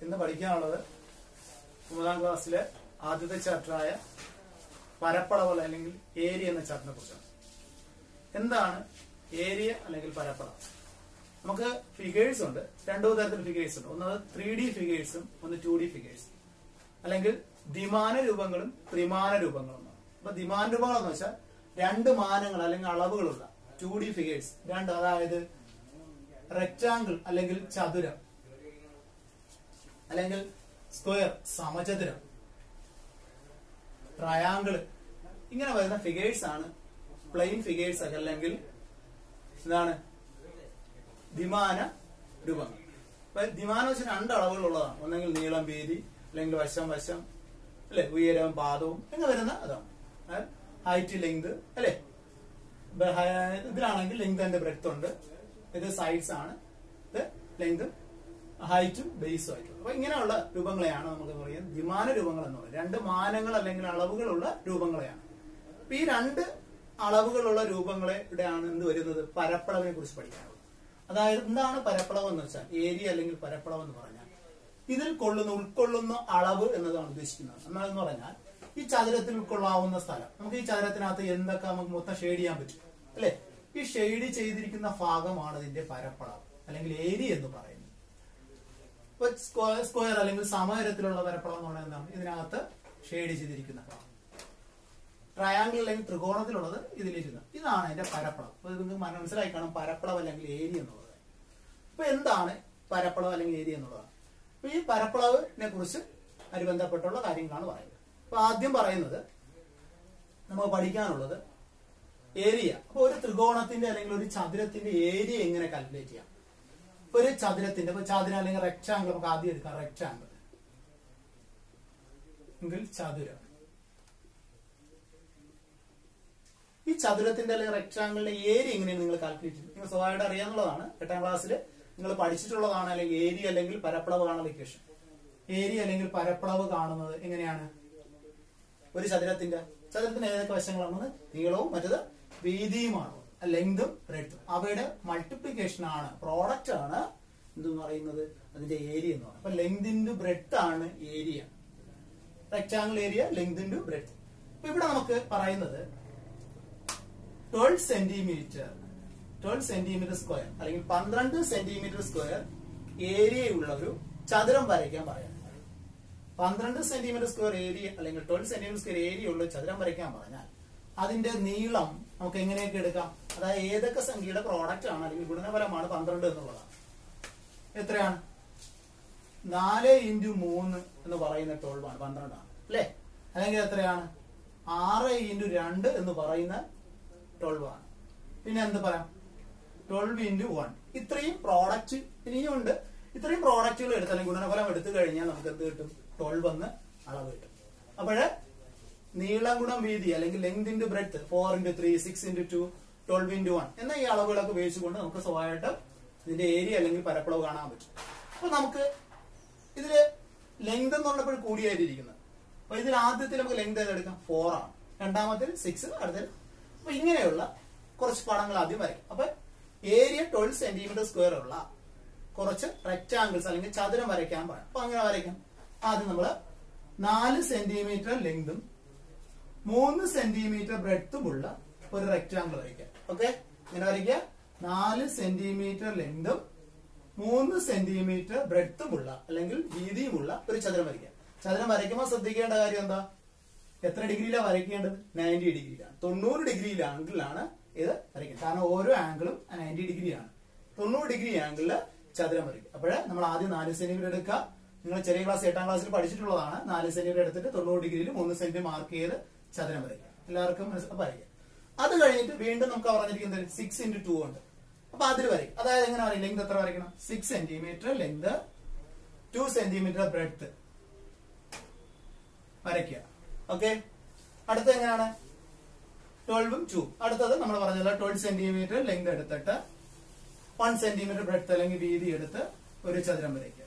ഇന്ന് പഠിക്കാനുള്ളത് ഒമ്പതാം ക്ലാസ്സിലെ ആദ്യത്തെ ചാപ്റ്ററായ പരപ്പളവ് അല്ലെങ്കിൽ ഏരിയ എന്ന ചാപ്റ്ററിനെ കുറിച്ചാണ് എന്താണ് ഏരിയ അല്ലെങ്കിൽ പരപ്പളവ് നമുക്ക് ഫിഗേഴ്സ് ഉണ്ട് രണ്ടു തരത്തിൽ ഫിഗേഴ്സ് ഉണ്ട് ഒന്ന് ത്രീ ഡി ഫിഗേഴ്സും ഒന്ന് ടു ഡി ഫിഗേഴ്സും അല്ലെങ്കിൽ ദ്വിമാന രൂപങ്ങളും ത്രിമാന രൂപങ്ങളും എന്നാണ്. അപ്പൊ ദ്വിമാന രൂപങ്ങൾ എന്ന് വെച്ചാൽ രണ്ട് മാനങ്ങൾ അല്ലെങ്കിൽ അളവുകളുള്ള ടു ഡി ഫിഗേഴ്സ് രണ്ട് അതായത് റെക്ടാങ്കിൾ അല്ലെങ്കിൽ ചതുരം അല്ലെങ്കിൽ സ്ക്വയർ സമചതുരം ട്രയാങ്കിൾ ഇങ്ങനെ വരുന്ന ഫിഗേഴ്സ് ആണ് പ്ലെയിൻ ഫിഗേഴ്സ് ഒക്കെ അല്ലെങ്കിൽ എന്താണ് ദ്വിമാന രൂപങ്ങൾ അപ്പൊ ദ്വിമാനം വെച്ചാൽ രണ്ട് അളവുകളുള്ളതാണ് ഒന്നെങ്കിൽ നീളം വീതി അല്ലെങ്കിൽ വശം വശം അല്ലെ ഉയരം പാദവും എന്ന് വരുന്ന അതാണ് ഹൈറ്റ് ലെങ്ത് അല്ലെ ഇപ്പൊ ഹ- ഇതിലാണെങ്കിൽ ലെങ്ത് ആൻഡ് ബ്രെഡ്ത്ത് ഉണ്ട് ഇത് സൈഡ്സ് ആണ് ഇത് ലെങ്തും ഹൈറ്റും ബേസും ആയിട്ടുള്ളത് അപ്പൊ ഇങ്ങനെയുള്ള രൂപങ്ങളെയാണ് നമുക്ക് പറയുന്നത് ദ്വിമാന രൂപങ്ങൾ എന്ന് പറയുന്നത് രണ്ട് മാനങ്ങൾ അല്ലെങ്കിൽ അളവുകളുള്ള രൂപങ്ങളെയാണ് അപ്പൊ ഈ രണ്ട് അളവുകളുള്ള രൂപങ്ങളെയാണ് എന്ത് വരുന്നത് പരപ്പളവിനെ കുറിച്ച് പഠിക്കാനുള്ളത് അതായത് എന്താണ് പരപ്പളവ് എന്ന് വെച്ചാൽ ഏരിയ അല്ലെങ്കിൽ പരപ്പളവ് എന്ന് പറഞ്ഞാൽ ഇതിൽ കൊള്ളുന്ന ഉൾക്കൊള്ളുന്ന അളവ് എന്നതാണ് ഉദ്ദേശിക്കുന്നത് എന്നാന്ന് പറഞ്ഞാൽ ഈ ചതുരത്തിൽ ഉൾക്കൊള്ളാവുന്ന സ്ഥലം നമുക്ക് ഈ ചതുരത്തിനകത്ത് എന്തൊക്കെ നമുക്ക് മൊത്തം ഷെയ്ഡ് ചെയ്യാൻ പറ്റും അല്ലെ ഈ ഷെയ്ഡ് ചെയ്തിരിക്കുന്ന ഭാഗമാണ് ഇതിന്റെ പരപ്പളവ് അല്ലെങ്കിൽ ഏരിയ എന്ന് പറയുന്നത് ഇപ്പൊ സ്ക്വയർ സ്ക്വയർ അല്ലെങ്കിൽ സമതലത്തിലുള്ള പരപ്പളവ് എന്ന് പറയുന്നത് എന്താണ് ഇതിനകത്ത് ഷെയ്ഡ് ചെയ്തിരിക്കുന്ന ഭാഗം ട്രയാങ്കിൾ അല്ലെങ്കിൽ ത്രികോണത്തിലുള്ളത് ഇതിലിരുന്ന് ഇതാണ് അതിന്റെ പരപ്പളവ് അപ്പൊ ഇത് നിങ്ങൾക്ക് മനസ്സിലായി കാണും പരപ്പളവ് അല്ലെങ്കിൽ ഏരിയ എന്നുള്ളത് ഇപ്പൊ എന്താണ് പരപ്പളവ് അല്ലെങ്കിൽ ഏരിയ എന്നുള്ളതാണ് അപ്പൊ ഈ പരപ്പളവിനെ കുറിച്ച് അനുബന്ധപ്പെട്ടുള്ള കാര്യങ്ങളാണ് പറയുന്നത് അപ്പൊ ആദ്യം പറയുന്നത് നമുക്ക് പഠിക്കാനുള്ളത് ഏരിയ അപ്പൊ ഒരു ത്രികോണത്തിന്റെ അല്ലെങ്കിൽ ഒരു ചതുരത്തിന്റെ ഏരിയ എങ്ങനെ കാൽക്കുലേറ്റ് ചെയ്യാം ഇപ്പൊ ഒരു ചതുരത്തിന്റെ ഇപ്പൊ ചതുരം അല്ലെങ്കിൽ റെക്ടാങ്കിൾ നമുക്ക് ആദ്യം എടുക്കാം റെക്ടാങ്കിൾ എങ്കിൽ ചതുരം ഈ ചതുരത്തിന്റെ അല്ലെങ്കിൽ റെക്ടാങ്കിളിന്റെ ഏരിയ എങ്ങനെയാണ് നിങ്ങൾ കാൽക്കുലേറ്റ് ചെയ്യുന്നത് നിങ്ങൾ സ്വഭാവമായിട്ട് അറിയാന്നുള്ളതാണ് എട്ടാം ക്ലാസ്സിൽ നിങ്ങൾ പഠിച്ചിട്ടുള്ളതാണ് അല്ലെങ്കിൽ ഏരിയ അല്ലെങ്കിൽ പരപ്പളവ് കാണുന്ന ഇക്വേഷൻ ഏരിയ അല്ലെങ്കിൽ പരപ്പളവ് കാണുന്നത് എങ്ങനെയാണ് ഒരു ചതുരത്തിന്റെ ചതുരത്തിന് ഏതൊക്കെ വശങ്ങളാണെന്ന് നീളവും മറ്റത് വീതിയുമാണ് ലെങ്തും ബ്രെഡ്ത്തും അവയുടെ മൾട്ടിപ്ലിക്കേഷൻ ആണ് പ്രോഡക്റ്റ് ആണ് എന്തെന്ന് പറയുന്നത് അതിന്റെ ഏരിയ എന്ന് പറയുന്നത് അപ്പൊ ലെങ്ത് ഇൻറ്റു ബ്രെഡ്ത്ത് ആണ് area rectangle area length into breadth അപ്പൊ ഇവിടെ നമുക്ക് പറയുന്നത് twelve centimetre twelve centimetre square അല്ലെങ്കിൽ പന്ത്രണ്ട് സെന്റിമീറ്റർ സ്ക്വയർ ഏരിയ ഉള്ള ഒരു ചതുരം വരയ്ക്കാൻ പറയാം പന്ത്രണ്ട് സെന്റിമീറ്റർ സ്ക്വയർ ഏരിയ അല്ലെങ്കിൽ ട്വൽവ് സെന്റിമീറ്റർ സ്ക്വയർ ഏരിയ ഉള്ള ചതുരം വരയ്ക്കാൻ പറഞ്ഞാൽ അതിന്റെ നീളം നമുക്ക് എങ്ങനെയൊക്കെ എടുക്കാം അതായത് ഏതൊക്കെ സംഖ്യയുടെ പ്രോഡക്റ്റ് ആണ് അല്ലെങ്കിൽ ഗുണനഫലമാണ് പന്ത്രണ്ട് എന്നുള്ളതാണ് എത്രയാണ് നാല് ഇൻറ്റു മൂന്ന് എന്ന് പറയുന്ന ട്വൽവ് ആണ് പന്ത്രണ്ടാണ് അല്ലേ അല്ലെങ്കിൽ എത്രയാണ് ആറ് ഇൻറ്റു രണ്ട് എന്ന് പറയുന്ന ട്വൽവ് ആണ് പിന്നെ എന്ത് പറയാം ട്വൽവ് ഇൻറ്റു വൺ ഇത്രയും പ്രോഡക്റ്റ് ഇനിയും ഉണ്ട് ഇത്രയും പ്രോഡക്റ്റുകൾ എടുത്ത് അല്ലെങ്കിൽ ഗുണനഫലം എടുത്തു കഴിഞ്ഞാൽ നമുക്ക് എന്ത് കിട്ടും ട്വൽവ് എന്ന് അളവ് കിട്ടും അപ്പോഴ് നീളം ഗുണം വീതി അല്ലെങ്കിൽ length into breadth four into three six into two twelve into one എന്ന ഈ അളവുകളൊക്കെ ഉപയോഗിച്ചുകൊണ്ട് നമുക്ക് സ്വഭാവമായിട്ട് ഇതിന്റെ ഏരിയ അല്ലെങ്കിൽ പരപ്പളവ് കാണാൻ പറ്റും അപ്പൊ നമുക്ക് ഇതില് ലെങ്ത് എന്ന് പറഞ്ഞപ്പോൾ കൂടിയായിട്ടിരിക്കുന്നത് അപ്പൊ ഇതിൽ ആദ്യത്തിൽ നമുക്ക് ലെങ്ത് ഏതെടുക്കാം ഫോർ ആണ് രണ്ടാമത്തിൽ സിക്സ് അടുത്തത് അപ്പൊ ഇങ്ങനെയുള്ള കുറച്ച് പടങ്ങൾ ആദ്യം വരയ്ക്കും അപ്പൊ ഏരിയ ട്വൽവ് സെന്റിമീറ്റർ സ്ക്വയർ ഉള്ള കുറച്ച് റെക്ടാങ്കിൾസ് അല്ലെങ്കിൽ ചതുരം വരയ്ക്കാൻ പറയാം അപ്പൊ അങ്ങനെ വരയ്ക്കാം ആദ്യം നമ്മള് നാല് സെന്റിമീറ്റർ ലെങ്തും മൂന്ന് സെന്റിമീറ്റർ ബ്രെഡ്ത്തുമുള്ള ഒരു റെക്ടാങ്കിൾ വരയ്ക്കാം ഓക്കെ ഇങ്ങനെ വരയ്ക്കുക നാല് സെന്റിമീറ്റർ ലെങ്തും മൂന്ന് സെന്റിമീറ്റർ ബ്രെഡ്ത്തുമുള്ള അല്ലെങ്കിൽ വീതിയുമുള്ള ഒരു ചതുരം വരയ്ക്കാം ചതുരം വരയ്ക്കുമ്പോൾ ശ്രദ്ധിക്കേണ്ട കാര്യം എന്താ എത്ര ഡിഗ്രിയിലാണ് വരയ്ക്കേണ്ടത് നയൻറ്റി ഡിഗ്രിയിലാണ് തൊണ്ണൂറ് ഡിഗ്രി ആംഗിളിലാണ് ഇത് വരയ്ക്കുന്നത് കാരണം ഓരോ ആംഗിളും നയൻറ്റി ഡിഗ്രിയാണ് തൊണ്ണൂറ് ഡിഗ്രി ആംഗിളിൽ ചതുരം വരയ്ക്കും അപ്പോഴേ നമ്മൾ ആദ്യം നാല് സെന്റിമീറ്റർ എടുക്കുക നിങ്ങൾ ചെറിയ ക്ലാസ് എട്ടാം ക്ലാസ്സിൽ പഠിച്ചിട്ടുള്ളതാണ് നാല് സെന്റിമീറ്റർ എടുത്തിട്ട് തൊണ്ണൂറ് ഡിഗ്രിയിൽ മൂന്ന് സെന്റി മാർക്ക് ചെയ്ത് ചതുരം വരയ്ക്കുക എല്ലാവർക്കും മനസ്സിൽ വരയ്ക്കുക അത് കഴിഞ്ഞിട്ട് വീണ്ടും നമുക്ക് പറഞ്ഞിരിക്കുന്നത് സിക്സ് ഇൻറ്റു ടു ഉണ്ട് അപ്പൊ അതിൽ വരയ്ക്കും അതായത് എങ്ങനെ പറയും ലെങ്ത് എത്ര വരയ്ക്കണം six centimetre length two centimetre breadth വരയ്ക്കുക ഓക്കെ അടുത്ത എങ്ങനെയാണ് ട്വൽവും ടു അടുത്തത് നമ്മൾ പറഞ്ഞല്ലോ ട്വൽവ് സെന്റിമീറ്റർ ലെങ്ത് എടുത്തിട്ട് വൺ സെന്റിമീറ്റർ ബ്രെഡ്ത്ത് അല്ലെങ്കിൽ വീതി എടുത്ത് ഒരു ചതുരം വരയ്ക്കുക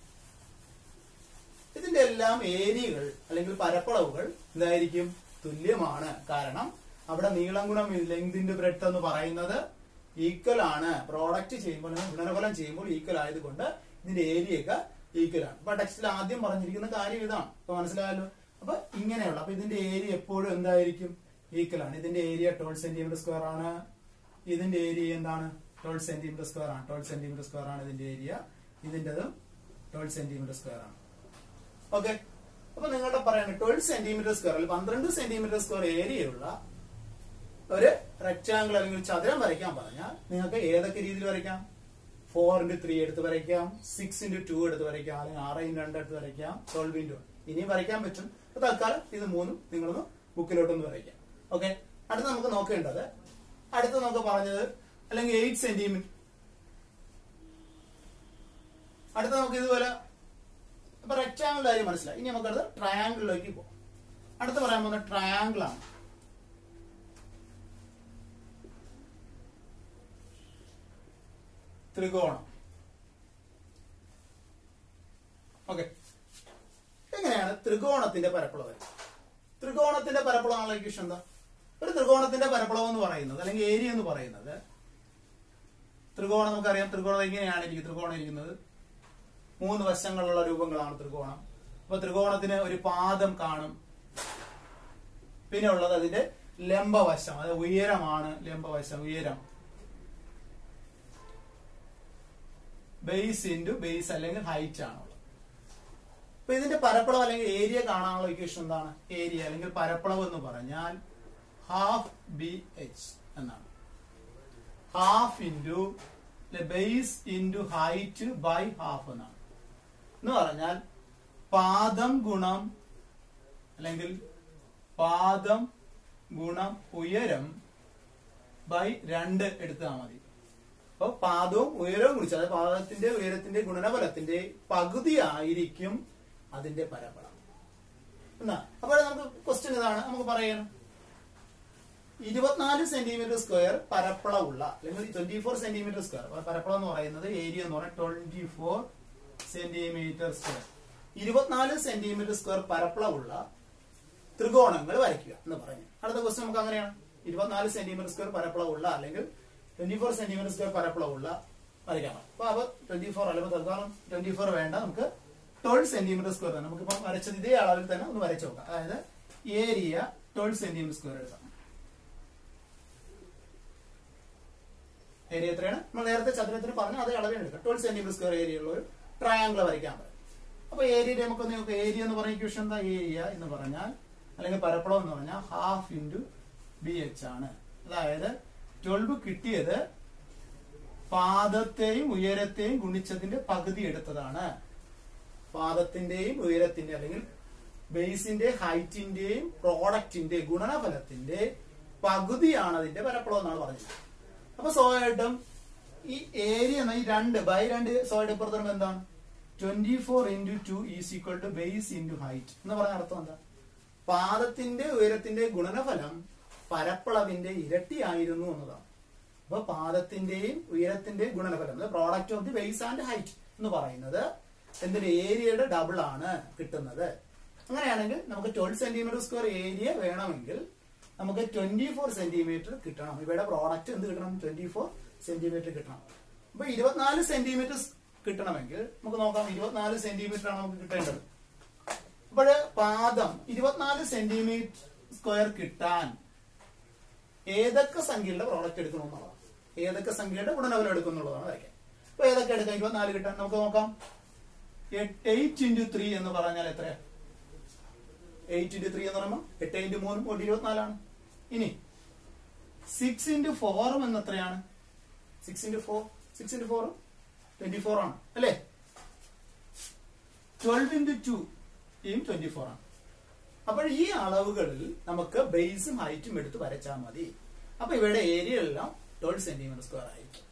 ഇതിന്റെ എല്ലാം ഏരിയകൾ അല്ലെങ്കിൽ പരപ്പളവുകൾ എന്തായിരിക്കും തുല്യമാണ് കാരണം അവിടെ നീളം ഗുണം ലെങ്തിന്റെ ബ്രെഡ്ത്ത് എന്ന് പറയുന്നത് ഈക്വൽ ആണ് പ്രോഡക്റ്റ് ചെയ്യുമ്പോൾ ഗുണനഫലം ചെയ്യുമ്പോൾ ഈക്വൽ ആയതുകൊണ്ട് ഇതിന്റെ ഏരിയ ഒക്കെ ഈക്വൽ ആണ് അപ്പൊ ടെക്സ്റ്റിൽ ആദ്യം പറഞ്ഞിരിക്കുന്ന കാര്യം ഇതാണ് അപ്പൊ മനസ്സിലായല്ലോ അപ്പൊ ഇങ്ങനെയുള്ള അപ്പൊ ഇതിന്റെ ഏരിയ എപ്പോഴും എന്തായിരിക്കും ഈക്വൽ ആണ് ഇതിന്റെ ഏരിയ ട്വൽവ് സെന്റിമീറ്റർ സ്ക്വയർ ആണ് ഇതിന്റെ ഏരിയ എന്താണ് ട്വൽവ് സെന്റിമീറ്റർ സ്ക്വയർ ആണ് ട്വൽവ് സെന്റിമീറ്റർ സ്ക്വയർ ആണ് ഇതിന്റെ ഏരിയ ഇതിന്റെതും ട്വൽവ് സെന്റിമീറ്റർ സ്ക്വയർ ആണ് ഓക്കെ അപ്പൊ നിങ്ങളുടെ പറയുന്നത് ട്വൽവ് സെന്റിമീറ്റർ സ്ക്വയർ അല്ലെങ്കിൽ പന്ത്രണ്ട് സെന്റിമീറ്റർ സ്ക്വയർ ഏരിയയുള്ള ഒരു റെക്ടാങ്കിൾ അല്ലെങ്കിൽ ചതുരം വരയ്ക്കാൻ പറഞ്ഞാൽ നിങ്ങൾക്ക് ഏതൊക്കെ രീതിയിൽ വരയ്ക്കാം ഫോർ ഇന്റു ത്രീ എടുത്ത് വരയ്ക്കാം സിക്സ് ഇന്റു ടു എടുത്ത് വരയ്ക്കാം അല്ലെങ്കിൽ ആറ് ഇന്റു രണ്ട് എടുത്ത് വരയ്ക്കാം ട്വൽവ് ഇന്റു ഇനിയും വരയ്ക്കാൻ പറ്റും അപ്പൊ തൽക്കാലം ഇത് മൂന്നും നിങ്ങളൊന്ന് ബുക്കിലോട്ടൊന്ന് വരയ്ക്കാം ഓക്കെ അടുത്ത നമുക്ക് നോക്കേണ്ടത് അടുത്ത നമുക്ക് പറഞ്ഞത് അല്ലെങ്കിൽ എയ്റ്റ് സെന്റിമീറ്റർ അടുത്ത നമുക്ക് ഇതുപോലെ അപ്പൊ റെക്ടാങ്കിൾ കാര്യം മനസ്സിലായി ഇനി നമുക്കത് ട്രയാങ്കിളിലേക്ക് പോകാം അടുത്ത പറയാൻ പോകുന്ന ട്രയാങ്കിൾ ആണ് ത്രികോണം ഓക്കെ എങ്ങനെയാണ് ത്രികോണത്തിന്റെ പരപ്പളവ് ത്രികോണത്തിന്റെ പരപ്പളവാണല്ലോ ഇക്വേഷൻ എന്താ ഒരു ത്രികോണത്തിന്റെ പരപ്പളവ് എന്ന് പറയുന്നത് അല്ലെങ്കിൽ ഏരിയ എന്ന് പറയുന്നത് ത്രികോണം നമുക്കറിയാം ത്രികോണം എങ്ങനെയാണ് ഇരിക്കുന്നത് ത്രികോണം ഇരിക്കുന്നത് മൂന്ന് വശങ്ങളുള്ള രൂപങ്ങളാണ് ത്രികോണം അപ്പൊ ത്രികോണത്തിന് ഒരു പാദം കാണും പിന്നെ ഉള്ളത് അതിന്റെ ലംബവശം അത് ഉയരമാണ് ലംബവശം ഉയരം ബേസ് ഇൻറ്റു ബേസ് അല്ലെങ്കിൽ ഹൈറ്റ് ആണുള്ളത് അപ്പൊ ഇതിന്റെ പരപ്പളവ് അല്ലെങ്കിൽ ഏരിയ കാണാനുള്ള ഇക്വേഷൻ എന്താണ് ഏരിയ അല്ലെങ്കിൽ പരപ്പളവ് എന്ന് പറഞ്ഞാൽ ഹാഫ് ബി എച്ച് എന്നാണ് half into base into height by half എന്നാണ് എന്ന് പറഞ്ഞാൽ പാദം ഗുണം അല്ലെങ്കിൽ പാദം ഗുണം ഉയരം ബൈ രണ്ട് എടുത്താൽ മതി അപ്പൊ പാദവും ഉയരവും കുറിച്ച് അതായത് പാദത്തിന്റെ ഉയരത്തിന്റെ ഗുണനഫലത്തിന്റെ പകുതി ആയിരിക്കും അതിന്റെ പരപ്പളവ് എന്നാ അപ്പോൾ നമുക്ക് ക്വസ്റ്റ്യൻ ഇതാണ് നമുക്ക് പറയണം ഇരുപത്തിനാല് സെന്റിമീറ്റർ സ്ക്വയർ പരപ്പളവുള്ള അല്ലെങ്കിൽ ട്വന്റി ഫോർ സെന്റിമീറ്റർ സ്ക്വയർ പരപ്പളം എന്ന് പറയുന്നത് ഏരിയ എന്ന് പറയുന്നത് ട്വന്റി ഫോർ സെന്റിമീറ്റർ സ്ക്വയർ ഇരുപത്തിനാല് സെന്റിമീറ്റർ സ്ക്വയർ പരപ്പളവുള്ള ത്രികോണങ്ങൾ വരയ്ക്കുക എന്ന് പറഞ്ഞു അടുത്ത ക്വസ്റ്റ്യൻ നമുക്ക് അങ്ങനെയാണ് ഇരുപത്തിനാല് സെന്റിമീറ്റർ സ്ക്വയർ പരപ്പളവുള്ള അല്ലെങ്കിൽ ട്വന്റി ഫോർ സെന്റിമീറ്റർ സ്ക്വയർ പരപ്പളവുള്ള വരയ്ക്കണം അപ്പൊ അപ്പൊ ട്വന്റി ഫോർ അല്ലെങ്കിൽ തൽക്കാലം ട്വന്റി ഫോർ വേണ്ട നമുക്ക് ട്വൽവ് സെന്റിമീറ്റർ സ്ക്വയർ തന്നെ നമുക്കിപ്പം വരച്ചത് ഇതേ അളവിൽ തന്നെ ഒന്ന് വരച്ചു നോക്കാം അതായത് ഏരിയ ട്വൽവ് സെന്റിമീറ്റർ സ്ക്വയർ എടുക്കാം ഏരിയ എത്രയാണ് നമ്മൾ നേരത്തെ ചതുരത്തിന് പറഞ്ഞ അതേ അളവിൽ എടുക്കാം ട്വൽവ് സെന്റിമീറ്റർ സ്ക്വയർ ഏരിയ ഉള്ള ഒരു ട്രയാങ്കിൾ വരയ്ക്കാൻ പറയും അപ്പൊ ഏരിയ നമുക്കൊന്ന് നോക്കാം ഏരിയ എന്ന് പറയുന്ന ഇക്വേഷൻ എന്താ ഏരിയ എന്ന് പറഞ്ഞാൽ അല്ലെങ്കിൽ പരപ്പളം എന്ന് പറഞ്ഞാൽ ഹാഫ് ഇൻറ്റു ബി എച്ച് ആണ് അതായത് ട്വൽവ് കിട്ടിയത് പാദത്തെയും ഉയരത്തെയും ഗുണിച്ചതിന്റെ പകുതി എടുത്തതാണ് പാദത്തിന്റെയും ഉയരത്തിന്റെ അല്ലെങ്കിൽ ബേസിന്റെ ഹൈറ്റിന്റെയും പ്രോഡക്റ്റിന്റെ ഗുണനഫലത്തിന്റെ പകുതിയാണ് അതിന്റെ പരപ്പളം എന്നാണ് പറഞ്ഞത് അപ്പൊ സ്വാഭാവികമായിട്ടും ഈ ഏരിയ എന്ന ഈ രണ്ട് ബൈ രണ്ട് സ്വാഭാവിക ഇപ്പുറത്ത് വരുമ്പോൾ എന്താണ് twenty four into two is equal to base into height എന്ന് പറഞ്ഞ അർത്ഥം എന്താ പാദത്തിന്റെ ഉയരത്തിന്റെ ഗുണനഫലം പരപ്പളവിന്റെ ഇരട്ടിയായിരുന്നു എന്നതാണ് അപ്പൊ പാദത്തിന്റെയും ഉയരത്തിന്റെയും ഗുണനഫലം product of the base and height എന്ന് പറയുന്നത് എന്തിന്റെ ഏരിയയുടെ ഡബിൾ ആണ് കിട്ടുന്നത് അങ്ങനെയാണെങ്കിൽ നമുക്ക് ട്വൽവ് സെന്റിമീറ്റർ സ്ക്വയർ ഏരിയ വേണമെങ്കിൽ നമുക്ക് ട്വന്റി ഫോർ സെന്റിമീറ്റർ കിട്ടണം ഇവയുടെ പ്രോഡക്റ്റ് എന്ത് കിട്ടണം ട്വന്റി ഫോർ സെന്റിമീറ്റർ കിട്ടണം അപ്പൊ ഇരുപത്തിനാല് സെന്റിമീറ്റർ കിട്ടണമെങ്കിൽ നമുക്ക് നോക്കാം ഇരുപത്തിനാല് സെന്റിമീറ്റർ ആണ് നമുക്ക് കിട്ടേണ്ടത് അപ്പോഴ് പാദം ഇരുപത്തിനാല് സെന്റിമീറ്റർ സ്ക്വയർ കിട്ടാൻ ഏതൊക്കെ സംഖ്യയുടെ പ്രോഡക്റ്റ് എടുക്കണമെന്നുള്ളതാണ് ഏതൊക്കെ സംഖ്യയുടെ ഗുണനഫലം എടുക്കുന്നുള്ളതാണ് വരയ്ക്കാൻ അപ്പൊ ഏതൊക്കെ എടുക്കാം ഇരുപത്തിനാല് കിട്ടാൻ നമുക്ക് നോക്കാം എയ്റ്റ് ഇൻറ്റു ത്രീ എന്ന് പറഞ്ഞാൽ എത്രയാ എയ്റ്റ് ഇൻറ്റു ത്രീ എന്ന് പറയുമ്പോൾ എട്ട് ഇൻറ്റു മൂന്നും ഒരു ഇരുപത്തിനാലാണ് ഇനി സിക്സ് ഇൻറ്റു ഫോറും എന്ന് എത്രയാണ് six into four six into ഫോറും ട്വന്റി ഫോർ ആണ് അല്ലേ ട്വൽവ് ഇൻറ്റു ടു ഈയും ട്വന്റി ഫോർ ആണ് അപ്പോൾ ഈ അളവുകളിൽ നമുക്ക് ബേസും ഹൈറ്റും എടുത്ത് വരച്ചാൽ മതി അപ്പൊ ഇവയുടെ ഏരിയ എല്ലാം ട്വൽവ് സെന്റിമീറ്റർ സ്ക്വയർ ആയിരിക്കും